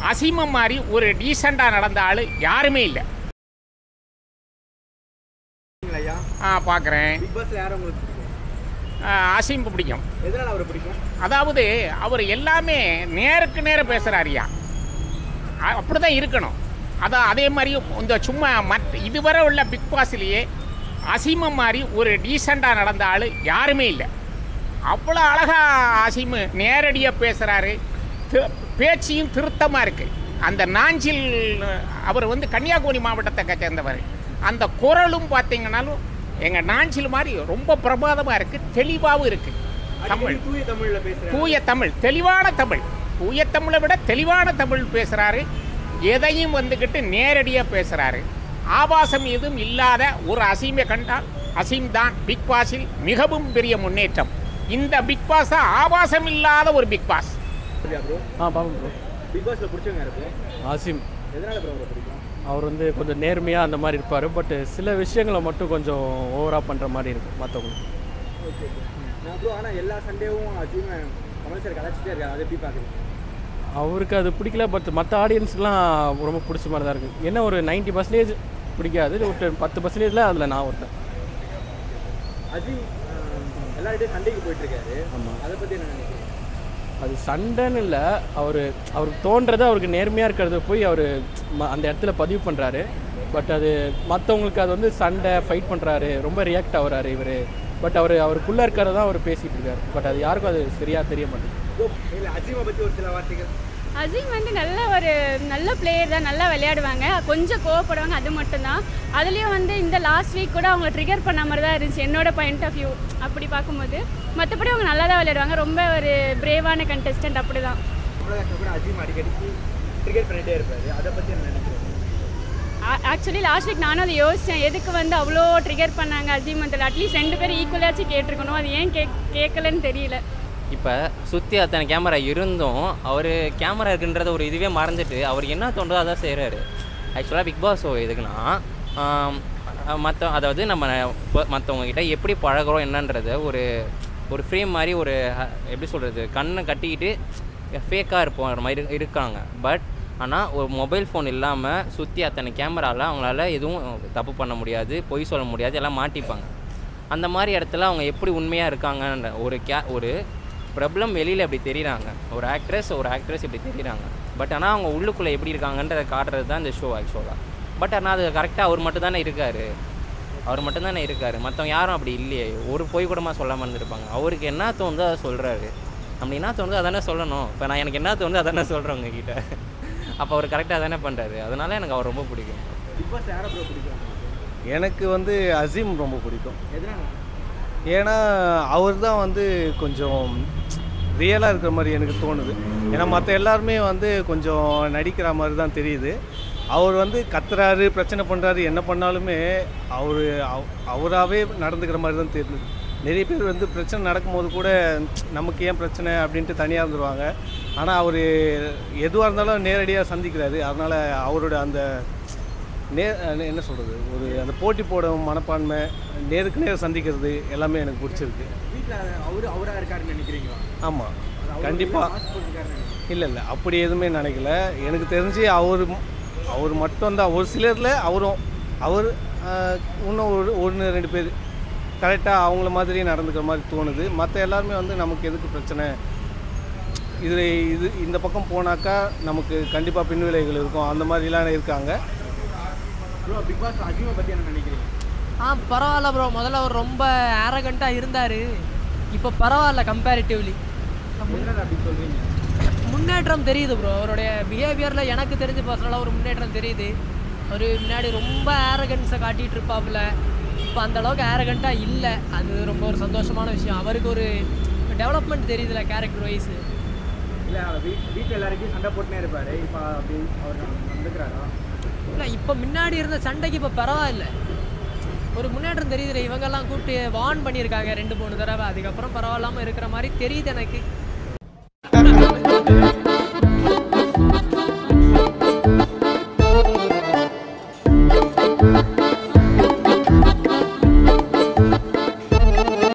அசீமம் மாதிரி ஒரு டீசெண்டாக நடந்த ஆள் யாருமே இல்லை ஐயா ஆ பார்க்குறேன் பிக் பாஸ்ல யாரும் உங்களுக்கு பிடிக்கும் அசீம் பிடிக்கும் எதனால அவரை பிடிக்கும் அதாவது அவர் எல்லாமே நேருக்கு நேரம் பேசுகிறாரியா அப்படி தான் இருக்கணும் அதான் அதே மாதிரி இந்த சும்மா மற்ற இதுவரை உள்ள பிக் பாஸ்லேயே அசீமம் மாதிரி ஒரு டீசெண்டாக நடந்த ஆள் யாருமே இல்லை அவ்வளோ அழகாக அசீமு நேரடியாக பேசுகிறாரு பேச்சியும் திருத்தமாக இருக்குது அந்த நாஞ்சில் அவர் வந்து கன்னியாகுமரி மாவட்டத்தை சேர்ந்தவர் அந்த குரலும் பார்த்தீங்கன்னாலும் எங்கள் நாஞ்சில் மாதிரி ரொம்ப பிரமாதமாக இருக்குது தெளிவாகவும் இருக்குது தமிழ் அடிக்கடி தூய தமிழ்ல பேசுறேன் தூய தமிழ் தெளிவான தமிழ் தூய தமிழை விட தெளிவான தமிழ் பேசுகிறாரு எதையும் வந்துக்கிட்டு நேரடியாக பேசுகிறாரு ஆபாசம் எதுவும் இல்லாத ஒரு அசீமை கண்டால் அசீம் தான் பிக் பாஸில் மிகவும் பெரிய முன்னேற்றம் இந்த பிக் பாஸை ஆபாசம் இல்லாத ஒரு பிக் பாஸ் ப்ரோ ஆ பார்ப்போம் ப்ரோ பிக் பாஸ்ல பிடிச்சவங்க யாருக்கு ஆசிம் எதனால ப்ரோ அவரை பிடிக்கும் அவர் வந்து கொஞ்சம் நேர்மையாக அந்த மாதிரி இருப்பார் பட் சில விஷயங்களை மட்டும் கொஞ்சம் ஓவராக பண்ணுற மாதிரி இருக்கும் மற்றவங்க ஓகே நான் ப்ரோ ஆனால் எல்லா சண்டேவும் அஜீம் கமல் சார் கலாச்சிட்டே இருக்காரு அதை எப்படி பார்க்குறீங்க அவருக்கு அது பிடிக்கல பட் மற்ற ஆடியன்ஸ்க்குலாம் ரொம்ப பிடிச்ச மாதிரி தான் இருக்குது என்ன ஒரு 90% பர்சன்டேஜ் பிடிக்காது ஒரு பத்து பர்சன்டேஜில் அதில் நான் ஒருத்தன் அஜீம் எல்லார்கிட்டையும் சண்டைக்கு போயிட்டு இருக்காரு ஆமாம் அதை பற்றி என்ன நினைக்கிறீங்க அது சண்டைன்னு இல்லை அவர் அவருக்கு தோன்றதை அவருக்கு நேர்மையாக இருக்கிறத போய் அவர் அந்த இடத்துல பதிவு பண்ணுறாரு பட் அது மற்றவங்களுக்கு அது வந்து சண்டை ஃபைட் பண்ணுறாரு ரொம்ப ரியாக்ட் ஆகுறாரு இவர் பட் அவர் அவருக்குள்ளே இருக்கிறத தான் அவர் பேசிகிட்டு இருக்காரு பட் அது யாருக்கும் அது சரியாக தெரிய மாட்டேங்குது ப்ரோ இல்லை அஜீமை பற்றி ஒரு சில வார்த்தைகள் அசீம் வந்து நல்ல ஒரு நல்ல பிளேயர் தான் நல்லா விளையாடுவாங்க கொஞ்சம் கோவப்படுவாங்க அது மட்டும்தான் அதுலேயும் வந்து இந்த லாஸ்ட் வீக் கூட அவங்க ட்ரிகர் பண்ண மாதிரி தான் இருந்துச்சு என்னோட பாயிண்ட் ஆஃப் வியூ அப்படி பார்க்கும்போது மற்றபடி அவங்க நல்லா தான் விளையாடுவாங்க ரொம்ப ஒரு பிரேவான கண்டெஸ்டன்ட் அப்படி தான் தமிழகத்தில் கூட அஜீம் அடிக்கடிக்கு ட்ரிகர் பண்ணிட்டே இருப்பாரு அதை பற்றி என்ன நினைக்கிறீங்க ஆக்சுவலி லாஸ்ட் வீக் நானும் அதை யோசித்தேன் எதுக்கு வந்து அவ்வளோ ட்ரிகர் பண்ணாங்க அசீம் வந்து அட்லீஸ்ட் ரெண்டு பேரும் ஈக்குவலாச்சும் கேட்டிருக்கணும் அது ஏன் கேக் கேட்கலன்னு தெரியல இப்போ சுற்றி அத்தனை கேமரா இருந்தும் அவர் கேமரா இருக்குன்றத ஒரு இதுவே மறந்துட்டு அவருக்கு என்ன தோன்றதோ அதான் செய்கிறாரு ஆக்சுவலாக பிக் பாஸ் ஷோ எதுக்குன்னா மற்ற அதாவது நம்ம மற்றவங்க கிட்ட எப்படி பழகுறோம் என்னன்றத ஒரு ஒரு ஃப்ரேம் மாதிரி ஒரு அஹ், எப்படி சொல்கிறது கண்ணை கட்டிக்கிட்டு ஃபேக்காக இருப்போம் மாதிரி இரு- இருக்காங்க பட் ஆனால் ஒரு மொபைல் ஃபோன் இல்லாமல் சுற்றி அத்தனை கேமராவில் அவங்களால எதுவும் தப்பு பண்ண முடியாது பொய் சொல்ல முடியாது எல்லாம் மாட்டிப்பாங்க அந்த மாதிரி இடத்துல அவங்க எப்படி உண்மையாக இருக்காங்கன்ற ஒரு கே ஒரு பிரபலம் வெளியில் எப்படி தெரியுறாங்க ஒரு ஆக்ட்ரஸ் ஒரு ஆக்ட்ரஸ் இப்படி தெரியுறாங்க பட் ஆனால் அவங்க உள்ளுக்குள்ளே எப்படி இருக்காங்கன்றதை காட்டுறது தான் இந்த ஷோ ஆக்சுவலாக பட் ஆனால் அது கரெக்டாக அவர் மட்டும் தானே இருக்கார் அவர் மட்டும் தானே இருக்கார் மற்றவங்க யாரும் அப்படி இல்லையே ஒரு பொய் கூடமா சொல்லாமல் இருந்திருப்பாங்க அவருக்கு என்ன தோணுதோ அதை சொல்கிறாரு நம்ம என்ன தோணுதோ அதானே சொல்லணும் இப்போ நான் எனக்கு என்ன தோணுதோ அதானே சொல்கிறேன் உங்ககிட்ட அப்போ அவர் கரெக்டாக தானே பண்ணுறாரு அதனால எனக்கு அவர் ரொம்ப பிடிக்கும் பிக் பாஸ் யாரை ப்ரோ பிடிக்கும் உங்களுக்கு? எனக்கு வந்து அசீம் ரொம்ப பிடிக்கும் எதனால ஏன்னா அவர் தான் வந்து கொஞ்சம் ரியலாக இருக்கிற மாதிரி எனக்கு தோணுது ஏன்னா மற்ற எல்லாருமே வந்து கொஞ்சம் நடிக்கிற மாதிரி தான் தெரியுது அவர் வந்து கத்துறாரு பிரச்சனை பண்ணுறாரு என்ன பண்ணாலுமே அவர் அவராகவே நடந்துக்கிற மாதிரி தான் தெரியுது நிறைய பேர் வந்து பிரச்சனை நடக்கும்போது கூட நமக்கு ஏன் பிரச்சனை அப்படின்ட்டு தனியாக இருந்துருவாங்க ஆனால் அவர் எதுவாக இருந்தாலும் நேரடியாக சந்திக்கிறாரு அதனால் அவரோட அந்த நே அஹ் என்ன சொல்கிறது ஒரு அந்த போட்டி போடும் மனப்பான்மை நேருக்கு நேர் சந்திக்கிறது எல்லாமே எனக்கு பிடிச்சிருக்கு வீட்டில் அவரு அவராக இருக்காருன்னு நினைக்கிறீங்களா ஆமாம் கண்டிப்பாக மாஸ்க் போட்டுருக்காருன்னு நினைக்கிறீங்க இல்லை இல்லை அப்படி எதுவுமே நினைக்கல எனக்கு தெரிஞ்சு அவர் அவர் மட்டும்தான் ஒரு சிலரில் அவரும் அவர் ஆஹ், இன்னும் ஒரு ஒன்று ரெண்டு பேர் கரெக்டாக அவங்கள மாதிரி நடந்துக்கிற மாதிரி தோணுது மற்ற எல்லாருமே வந்து நமக்கு எதுக்கு பிரச்சனை இது இது இந்த பக்கம் போனாக்கா நமக்கு கண்டிப்பாக பின்விளைவுகள் இருக்கும் அந்த மாதிரிலாம் இருக்காங்க ப்ரோ பிக் பாஸ் அஜீமை பற்றி என்ன நினைக்கிறீங்க ஆ பரவாயில்ல ப்ரோ முதல்ல அவர் ரொம்ப ஆரகண்ட்டாக இருந்தார் இப்போ பரவாயில்ல கம்பேரிட்டிவ்லி எதனால அப்படி சொல்கிறீங்க முன்னேற்றம் தெரியுது ப்ரோ அவருடைய பிஹேவியரில் எனக்கு தெரிஞ்சு பர்சனலாக ஒரு முன்னேற்றம் தெரியுது அவர் முன்னாடி ரொம்ப ஆரகன்ஸை காட்டிகிட்டு இருப்பாப்புல இப்போ அந்த அளவுக்கு ஆரகண்ட்டாக இல்லை அது ரொம்ப ஒரு சந்தோஷமான விஷயம் அவருக்கு ஒரு டெவலப்மெண்ட் தெரியுதுல கேரக்டர் வைஸ் இல்லை வீட் வீட்டில் எல்லாருக்கும் சண்டை போட்டுனே இருப்பார் இப்போ அப்படி அவர் நடந்துக்கிறாரா இல்லை இப்போ முன்னாடி இருந்த சண்டைக்கு இப்போ பரவாயில்ல ஒரு முன்னேற்றம் தெரியுதுல இவங்கெல்லாம் கூப்பிட்டு வார்ன் பண்ணியிருக்காங்க ரெண்டு மூணு தடவை அதுக்கப்புறம் பரவாயில்லாமல் இருக்கிற மாதிரி தெரியுது எனக்கு